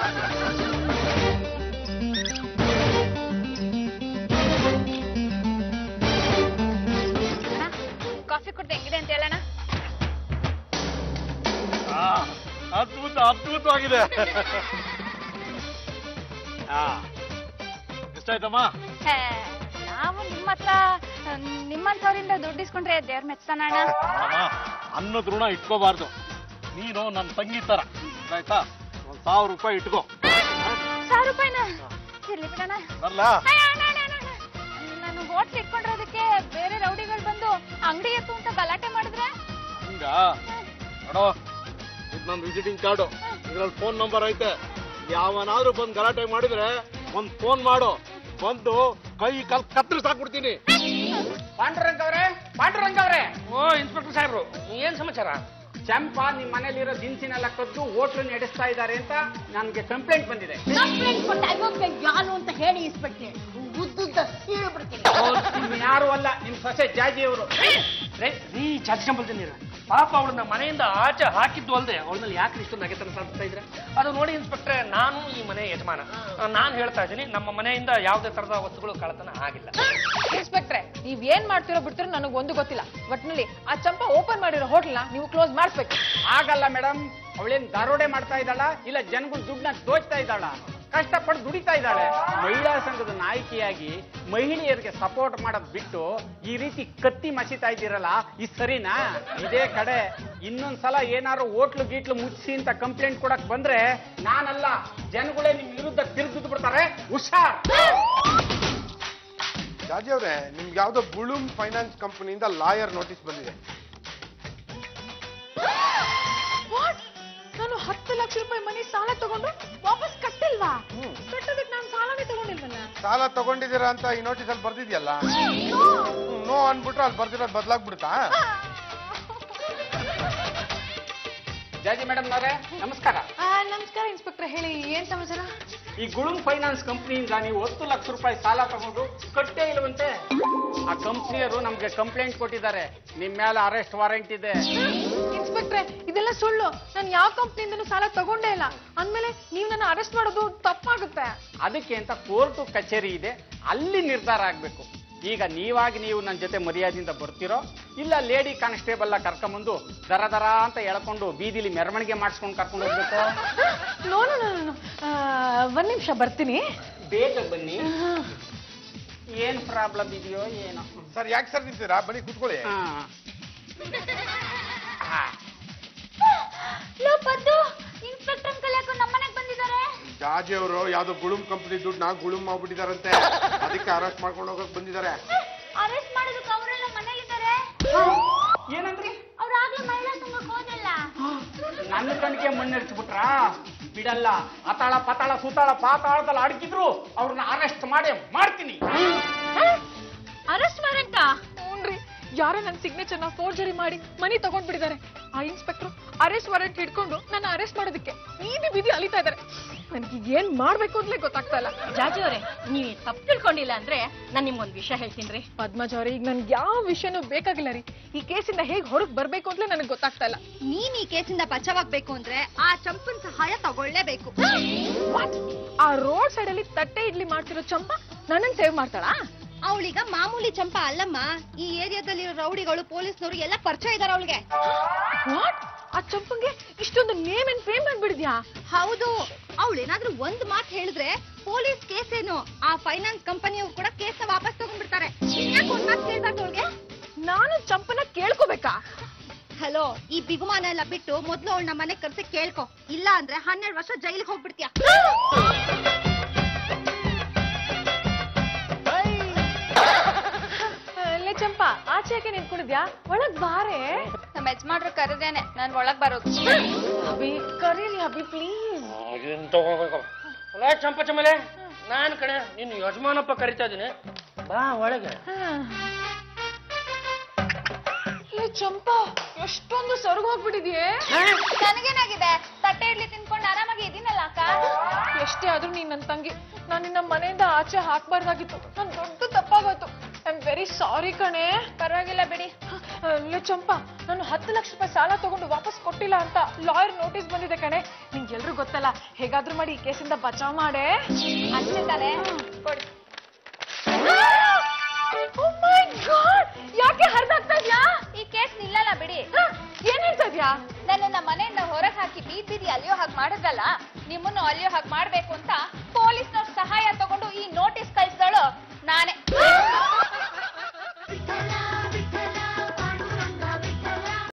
ಕಾಫಿ ಕುಡ್ದು ಹೆಂಗಿದೆ ಅಂತ ಹೇಳೋಣ ಆ, ಅದ್ಭುತ ಅದ್ಭುತವಾಗಿದೆ ಆ, ಎಷ್ಟಾಯ್ತಮ್ಮ ಹೇ, ನಾವು ನಿಮ್ಮ ಹತ್ರ ನಿಮ್ಮಂಥವ್ರಿಂದ ದುಡ್ಡು ಇಸ್ಕೊಂಡ್ರೆ ದೇವ್ರ ಮೆಚ್ತಾನಣ್ಣ ಅಮ್ಮ, ಅನ್ನದ ಋಣ ಇಟ್ಕೋಬಾರ್ದು ನೀನು ನನ್ನ ತಂಗಿ ತರ ಆಯ್ತಾ ಒಂದ್ ಸಾವಿರ ರೂಪಾಯಿ ಇಟ್ಕೋ ಸಾವಿರ ರೂಪಾಯಿನ ಇರ್ಲಿ ಬಿಡಣ ಅಲ್ಲ ಅಯ್ಯ, ಅಣ್ಣ, ಅಣ್ಣ, ಅಣ್ಣ, ಅಣ್ಣ. ನಾನು ಹೋಟ್ಲ್ ಇಟ್ಕೊಂಡಿರೋದಕ್ಕೆ ಬೇರೆ ರೌಡಿಗಳು ಬಂದು ಅಂಗಡಿ ಎತ್ತು ಅಂತ ಗಲಾಟೆ ಮಾಡಿದ್ರೆ ಹಿಂಗ ನೋಡೋ ಇದು ನನ್ನ ವಿಸಿಟಿಂಗ್ ಕಾರ್ಡು ಇದ್ರಲ್ಲಿ ಫೋನ್ ನಂಬರ್ ಐತೆ ಯಾವನಾದ್ರೂ ಬಂದು ಗಲಾಟೆ ಮಾಡಿದ್ರೆ ಒಂದ್ ಫೋನ್ ಮಾಡು ಬಂದು ಕೈ ಕಾಲ್ ಕತ್ತರಿಸಿ ಹಾಕ್ಬಿಡ್ತೀನಿ ಪಾಂಡುರಂಗ್ ಅವ್ರೆ ಪಾಂಡುರಂಗ್ ಅವ್ರೆ ಓ ಇನ್ಸ್ಪೆಕ್ಟರ್ ಸಾಹೇಬ್ರು ಏನ್ ಸಮಾಚಾರ ಚಂಪಾ ನಿಮ್ ಮನೇಲಿರೋ ದಿನಸಿನೆಲ್ಲ ಕದ್ದು ಹೋಟ್ಲು ನಡೆಸ್ತಾ ಇದ್ದಾರೆ ಅಂತ ನನ್ಗೆ ಕಂಪ್ಲೇಂಟ್ ಬಂದಿದೆ ಕಂಪ್ಲೇಂಟ್ ಕೊಟ್ಟ ಅಯೋಗ್ಯ ಯಾರು ಅಂತ ಹೇಳಿ ಇಸ್ಬಿಡ್ತೀನಿ ಉದ್ದುದ್ದ ಸೀಳ್ಬಿಡ್ತೀನಿ ನಿಮ್ ಯಾರು ಅಲ್ಲ ನಿಮ್ ಸೊಸೆ ಜಾಜಿ ಅವರು ರೇ ರೀ ಚಾಚಿ ನೀರ ಪಾಪ ಅವಳನ್ನ ಮನೆಯಿಂದ ಆಚೆ ಹಾಕಿದ್ದು ಅಲ್ಲದೆ ಅವಳಲ್ಲಿ ಯಾಕೆ ಇಷ್ಟು ನಗೆತನ ಸಾಧಿಸ್ತಾ ಇದ್ರೆ ಅದು ನೋಡಿ ಇನ್ಸ್ಪೆಕ್ಟ್ರೆ ನಾನು ಈ ಮನೆ ಯಜಮಾನ ನಾನು ಹೇಳ್ತಾ ಇದ್ದೀನಿ ನಮ್ಮ ಮನೆಯಿಂದ ಯಾವುದೇ ತರದ ವಸ್ತುಗಳು ಕಳ್ಳತನ ಆಗಿಲ್ಲ ಇನ್ಸ್ಪೆಕ್ಟ್ರೆ ನೀವ್ ಏನ್ ಮಾಡ್ತಿರೋ ಬಿಡ್ತಿರೋ ನನಗೆ ಒಂದು ಗೊತ್ತಿಲ್ಲ ಒಟ್ನಲ್ಲಿ ಆ ಚಂಪಾ ಓಪನ್ ಮಾಡಿರೋ ಹೋಟ್ಲ್ನ ನೀವು ಕ್ಲೋಸ್ ಮಾಡಿಸ್ಬೇಕು ಆಗಲ್ಲ ಮೇಡಮ್ ಅವಳೇನ್ ದರೋಡೆ ಮಾಡ್ತಾ ಇದ್ದಾಳ ಇಲ್ಲ ಜನಗಳ ದುಡ್ಡನ್ನ ದೋಚ್ತಾ ಇದ್ದಾಳ ಕಷ್ಟಪಟ್ಟು ದುಡಿತಾ ಇದ್ದಾಳೆ ಮಹಿಳಾ ಸಂಘದ ನಾಯಕಿಯಾಗಿ ಮಹಿಳೆಯರಿಗೆ ಸಪೋರ್ಟ್ ಮಾಡೋದ್ ಬಿಟ್ಟು ಈ ರೀತಿ ಕತ್ತಿ ಮಸಿತಾ ಇದ್ದೀರಲ್ಲ ಇದು ಸರಿನಾ ಇದೇ ಕಡೆ ಇನ್ನೊಂದ್ಸಲ ಏನಾದ್ರು ಹೋಟ್ಲು ಗೀಟ್ಲು ಮುಚ್ಚಿಸಿ ಅಂತ ಕಂಪ್ಲೇಂಟ್ ಕೊಡಕ್ ಬಂದ್ರೆ ನಾನಲ್ಲ ಜನಗಳೇ ನಿಮ್ ವಿರುದ್ಧ ತಿರುಗಿದು ಬಿಡ್ತಾರೆ ಹುಷಾರ್ ಜಾಜಿ ಅವ್ರೆ ನಿಮ್ಗೆ ಯಾವ್ದೋ ಬುಳುಮ್ ಫೈನಾನ್ಸ್ ಕಂಪನಿಯಿಂದ ಲಾಯರ್ ನೋಟಿಸ್ ಬಂದಿದೆ ವಾಟ್ ನಾನು ಹತ್ತು ಲಕ್ಷ ರೂಪಾಯಿ ಮನಿ ಸಾಲ ತಗೊಂಡು ವಾಪಸ್ ಕಟ್ಟಿಲ್ವಾ ಕಟ್ಟೋದಕ್ಕೆ ನಾನು ಸಾಲನೇ ತಗೊಂಡಿಲ್ವಲ್ಲ ಸಾಲ ತಗೊಂಡಿದ್ದೀರಾ ಅಂತ ಈ ನೋಟಿಸ್ ಅಲ್ಲಿ ಬರ್ದಿದ್ಯಲ್ಲ ನೋ ಅನ್ಬಿಟ್ರೆ ಅಲ್ಲಿ ಬರ್ದಿರೋದು ಬದಲಾಗ್ಬಿಡುತ್ತಾ ಜಾಜಿ ಮೇಡಮ್ ಅವರೇ ನಮಸ್ಕಾರ ಆ, ನಮಸ್ಕಾರ ಇನ್ಸ್ಪೆಕ್ಟರ್ ಹೇಳಿ ಏನ್ ಸಮಾಚಾರ ಈ ಗುಳುಂ ಫೈನಾನ್ಸ್ ಕಂಪ್ನಿಯಿಂದ ನೀವು ಹತ್ತು ಲಕ್ಷ ರೂಪಾಯಿ ಸಾಲ ತಗೊಂಡು ಕಟ್ಟೇ ಇಲ್ವಂತೆ ಆ ಕಂಪ್ನಿಯವರು ನಮ್ಗೆ ಕಂಪ್ಲೇಂಟ್ ಕೊಟ್ಟಿದ್ದಾರೆ ನಿಮ್ ಮೇಲೆ ಅರೆಸ್ಟ್ ವಾರೆಂಟ್ ಇದೆ ಇನ್ಸ್ಪೆಕ್ಟ್ರೆ ಇದೆಲ್ಲ ಸುಳ್ಳು ನಾನು ಯಾವ ಕಂಪ್ನಿಯಿಂದನೂ ಸಾಲ ತಗೊಂಡೇ ಇಲ್ಲ ಅಂದ್ಮೇಲೆ ನೀವು ನನ್ನ ಅರೆಸ್ಟ್ ಮಾಡೋದು ತಪ್ಪಾಗುತ್ತೆ ಅದಕ್ಕೆ ಅಂತ ಕೋರ್ಟು ಕಚೇರಿ ಇದೆ ಅಲ್ಲಿ ನಿರ್ಧಾರ ಆಗ್ಬೇಕು ಈಗ ನೀವಾಗಿ ನೀವು ನನ್ನ ಜೊತೆ ಮರ್ಯಾದೆಯಿಂದ ಬರ್ತಿರೋ ಇಲ್ಲ ಲೇಡಿ ಕಾನ್ಸ್ಟೇಬಲ್ ಕರ್ಕೊಂಬಂದು ದರ ದರ ಅಂತ ಎಳ್ಕೊಂಡು ಬೀದಿಲಿ ಮೆರವಣಿಗೆ ಮಾಡಿಸ್ಕೊಂಡು ಕರ್ಕೊಂಡು ಹೋಗ್ಬೇಕು ನೋ ನೋ ನೋ ನೋ ಒಂದ್ ನಿಮಿಷ ಬರ್ತೀನಿ ಬೇಗ ಬನ್ನಿ ಏನ್ ಪ್ರಾಬ್ಲಮ್ ಇದೆಯೋ ಏನೋ ಸರ್ ಯಾಕೆ ಸರ್ ನಿಂತೀರಾ ಬನ್ನಿ ಕೂತ್ಕೊಳ್ಳಿ ಹಾ ಲೋ ಪದ್ದು ಇನ್ಸ್ಪೆಕ್ಟರ್ ಅಂಕಲ್ ಯಾಕೋ ನಮ್ಮನೆಗೆ ಬಂದಿದ್ದಾರೆ ಜಾಜಿ ಅವರು ಯಾವ್ದೋ ಗುಳುಮ್ ಕಂಪನಿ ದುಡ್ಡನ್ನ ಗುಳುಮ್ ಮಾಡ್ಬಿಟ್ಟಿದಾರಂತೆ ಅದಕ್ಕೆ ಅರೆಸ್ಟ್ ಮಾಡ್ಕೊಂಡು ಹೋಗಕ್ ಬಂದಿದ್ದಾರೆ ಅರೆಸ್ಟ್ ಮಾಡೋದಕ್ಕೆ ಅವರೆಲ್ಲ ಮನೇಲಿದ್ದಾರೆ ಏನಂದ್ರಿ ಅವ್ರು ಆಗ್ಲೇ ಮಹಿಳಾ ಸಂಘಕ್ಕೆ ಹೋದಲ್ಲ ನನ್ನ ಕಣ್ಣಿಗೆ ಮಣ್ಣೆರ್ಚ್ಬಿಟ್ರಾ ಬಿಡಲ್ಲ ಅತಾಳ ಪತಾಳ ಸುತಾಳ ಪಾತಾಳದಲ್ಲಿ ಅಡಗಿದ್ರು ಅವ್ರನ್ನ ಅರೆಸ್ಟ್ ಮಾಡಿ ಮಾಡ್ತೀನಿ ಅರೆಸ್ಟ್ ಮಾಡಂತ ಹ್ಞೂನ್ರಿ ಯಾರೋ ನನ್ನ ಸಿಗ್ನೇಚರ್ನ ಫೋರ್ಜರಿ ಮಾಡಿ ಮನಿ ತಗೊಂಡ್ಬಿಟ್ಟಿದ್ದಾರೆ ಆ ಇನ್ಸ್ಪೆಕ್ಟರ್ ಅರೆಸ್ಟ್ ವಾರೆಂಟ್ ಹಿಡ್ಕೊಂಡು ನನ್ನ ಅರೆಸ್ಟ್ ಮಾಡೋದಕ್ಕೆ ಬೀದಿ ಬೀದಿ ಅಲಿತಾ ಇದ್ದಾರೆ ನನಗೆ ಏನ್ ಮಾಡ್ಬೇಕು ಅಂತಲೇ ಗೊತ್ತಾಗ್ತಾ ಇಲ್ಲ ಜಾಜಿ ಅವರೇ ನೀವು ತಪ್ಪು ತಿಳ್ಕೊಂಡಿಲ್ಲ ಅಂದ್ರೆ ನಾನು ನಿಮ್ಗೊಂದು ವಿಷಯ ಹೇಳ್ತೀನಿ ಪದ್ಮಜ ಅವ್ರೆ ಈಗ ನನ್ಗೆ ಯಾವ ವಿಷಯನೂ ಬೇಕಾಗಿಲ್ಲ ರೀ ಈ ಕೇಸಿಂದ ಹೇಗ್ ಹೊರಗ್ ಬರ್ಬೇಕು ಅಂತಲೇ ನನಗೆ ಗೊತ್ತಾಗ್ತಾ ಇಲ್ಲ ನೀನ್ ಈ ಕೇಸಿಂದ ಬಚಾವಾಗ್ಬೇಕು ಅಂದ್ರೆ ಆ ಚಂಪನ್ ಸಹಾಯ ತಗೊಳ್ಳೇಬೇಕು What? ಆ ರೋಡ್ ಸೈಡ್ ಅಲ್ಲಿ ತಟ್ಟೆ ಇಡ್ಲಿ ಮಾಡ್ತಿರೋ ಚಂಪ ನನ್ನನ್ ಸೇವ್ ಮಾಡ್ತಾಳಾ ಅವಳೀಗ ಮಾಮೂಲಿ ಚಂಪ ಅಲ್ಲಮ್ಮ ಈ ಏರಿಯಾದಲ್ಲಿರೋ ರೌಡಿಗಳು ಪೊಲೀಸ್ನವರು ಎಲ್ಲ ಪರಿಚಯ ಇದಾರೆ ಅವಳಿಗೆ ವಾಟ್ ಆ ಚಂಪಂಗೆ ಇಷ್ಟೊಂದು ನೇಮ್ ಅಂಡ್ ಫೇಮ್ ಬಂದ್ಬಿಡಿದ್ಯಾ ಹೌದು ಅವಳೇನಾದ್ರೂ ಒಂದ್ ಮಾತು ಹೇಳಿದ್ರೆ ಪೊಲೀಸ್ ಕೇಸ್ ಏನು ಆ ಫೈನಾನ್ಸ್ ಕಂಪನಿಯವ್ರು ಕೂಡ ಕೇಸ್ ವಾಪಸ್ ತಗೊಂಡ್ಬಿಡ್ತಾರೆ ಯಾಕೆ ಒಂದ್ ಮಾತು ಕೇಳ್ಬಾರ್ದು ಅವಳಿಗೆ ನಾನು ಚಂಪನ ಕೇಳ್ಕೋಬೇಕಾ ಹಲೋ ಈ ಬಿಗುಮಾನ ಎಲ್ಲ ಬಿಟ್ಟು ಮೊದ್ಲು ಅವಳ ನಮ್ಮ ಮನೆಗ್ ಕರ್ಸಿ ಕೇಳ್ಕೊ ಇಲ್ಲ ಅಂದ್ರೆ ಹನ್ನೆರಡು ವರ್ಷ ಜೈಲಿಗೆ ಹೋಗ್ಬಿಡ್ತೀಯ ಅಲ್ಲೇ ಚಂಪಾ ಆಚೆ ಯಾಕೆ ನಿಂತ್ಕೊಂಡಿದ್ಯಾ ಒಳಗ್ ಬಾರೆ ನಮ್ಮ ಯಜಮಾನ್ರು ಕರೆದೇನೆ ನಾನ್ ಒಳಗ್ ಬರೋದು ಅಭಿ ಕರೀರಿ ಅಭಿ ಪ್ಲೀಸ್ ಇದನ್ನ ತಗೋಬೇಕು ಅಲ್ಲ ಚಂಪ ಚಮಲೆ ನಾನು ಕಣೆ ನಿನ್ನ ಯಜಮಾನಪ್ಪ ಕರಿತಾ ಇದೀನಿ ಬಾ ಒಳಗೆ ಲೇ ಚಂಪಾ ಎಷ್ಟೊಂದು ಸೊರಗು ಹೋಗ್ಬಿಟ್ಟಿದ್ಯೇ ನನಗೇನಾಗಿದೆ ತಟ್ಟೆ ಇಡ್ಲಿ ತಿನ್ಕೊಂಡು ಆರಾಮಾಗಿ ಇದೀನಲ್ಲ ಅಕ್ಕ ಎಷ್ಟೇ ಆದ್ರೂ ನೀನ್ ನನ್ ತಂಗಿ ನಾನು ನಿನ್ನ ಮನೆಯಿಂದ ಆಚೆ ಹಾಕ್ಬಾರ್ದಾಗಿತ್ತು ನನ್ ದೊಡ್ಡ ತಪ್ಪಾಗೋಯ್ತು ಐ ಆಮ್ ವೆರಿ ಸಾರಿ ಕಣೆ ಪರವಾಗಿಲ್ಲ ಬಿಡಿ ಲೇ ಚಂಪಾ ನಾನು ಹತ್ತು ಲಕ್ಷ ರೂಪಾಯಿ ಸಾಲ ತಗೊಂಡು ವಾಪಸ್ ಕೊಟ್ಟಿಲ್ಲ ಅಂತ ಲಾಯರ್ ನೋಟಿಸ್ ಬಂದಿದೆ ಕಣೆ ನಿಂಗೆ ಎಲ್ರು ಗೊತ್ತಲ್ಲ ಹೇಗಾದ್ರೂ ಮಾಡಿ ಈ ಕೇಸಿಂದ ಬಚಾವ್ ಮಾಡೆ ಅಷ್ಟೇ ತಾನೆ ಕೊಡಿ Oh my God! ಯಾಕೆ ಹರಿದಾಗ್ತಾ ಇದ್ಯಾ ಈ ಕೇಸ್ ನಿಲ್ಲಲ್ಲ ಬಿಡಿ ಏನ್ ಹೇಳ್ತಾ ಇದ್ಯಾ ನನ್ನನ್ನ ಮನೆಯಿಂದ ಹೊರಗೆ ಹಾಕಿ ಬೀದ್ ಬೀದಿ ಅಲಿಯೋ ಹಾಗೆ ಮಾಡಿದ್ರಲ್ಲ ನಿಮ್ಮನ್ನು ಅಲಿಯೋ ಹಾಗೆ ಮಾಡ್ಬೇಕು ಅಂತ ಪೊಲೀಸ್ನವ್ರ ಸಹಾಯ ತಗೊಂಡು ಈ ನೋಟಿಸ್ ಕಳ್ಸಿದಳು